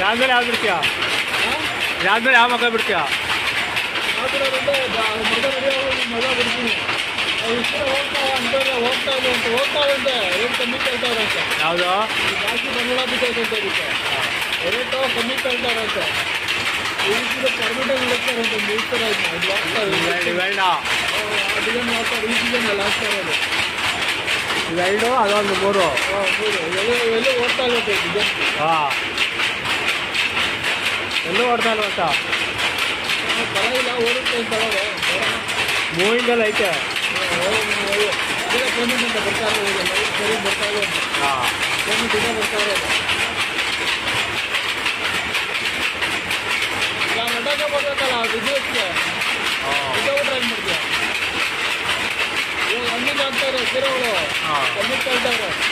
ಇದಾದ್ಮೇಲೆ ಯಾವ್ದು ಬಿಡ್ತೀಯಾ ಇದಾದ್ಮೇಲೆ ಯಾವ ಮಕ್ಕ ಬಿಡ್ತೀಯಾ ಆಗಿರೋದ್ರಿಂದ ಮಗ ನಡೆಯೋವಾಗ ಮಗ ಬಿಡ್ತೀನಿ ಇಷ್ಟ ಹೋಗ್ತಾವ ಅಂತಂದ್ರೆ ಹೋಗ್ತಾ ಇದೆ ಅಂತ ಹೋಗ್ತಾವಂತೆ ಏನು ಕಮ್ಮಿ ಕೇಳ್ತಾವ್ರಂತೆ ಯಾವುದು ಜಾಸ್ತಿ ಬಂಡವಾಳ ಬಿದ್ದೈತಂತೆ ಇದಕ್ಕೆ ರೇಟು ಕಮ್ಮಿ ಕೇಳ್ತಾರಂತೆ ಇದಕ್ಕೆ ಪರ್ಮಿಟೆಂಟ್ ಮಾಡ್ತಾರಂತೆ ಮುಗಿಸ್ತಾರೆ ಅದು ಹೋಗ್ತಾವೆ ಇವೆರಡ ಅದೇನು ಮಾಡ್ತಾರೆ ಈ ಸೀಸನ್ ಅಲ್ಲಿ ಹಾಕ್ತಾ ಇರೋದು ಇವೆರಡು ಅದೊಂದು ಮೂರು ಹಾಂ ಹೌದು ಎಲ್ಲಿ ಎಲ್ಲಿ ಓಡ್ತಾ ಇರುತ್ತೆ ಡಿಸೈನ್ ಹಾಂ ಎಲ್ಲೂ ಹೊಡ್ತಾ ಇಲ್ವಂತ ಪರವಾಗಿಲ್ಲ ಓಡುತ್ತೆ ಅಂತ ಹೇಳೋದು ಮೂವಿಂಗಲ್ಲಿ ಐತೆ ಅದೇ ಪೇಮೆಂಟ್ ಅಂತ ಬರ್ತಾ ಇರೋದು ಸರಿ ಬರ್ತಾ ಇರೋದು ಹಾಂ ಪೇಮೆಂಟ್ ಇದೆ ಬರ್ತಾ ಇರೋದು ಈಗ ನಟಕ ಬರ್ಬೇಕಲ್ಲ ಬಿಸ್ನೆಸ್ಗೆ ಹಾಂ ಬಿಟ್ಟೋಗ್ಬಿಟ್ರೆ ಏನು ಮಾಡ್ತೀಯ ಇವಾಗ ಹಣ್ಣಿಗೆ ಹಾಕ್ತಾರೆ ಸೀರೆಗಳು ಹಾಂ ಕಮ್ಮಿ ಕೇಳ್ತಾರೆ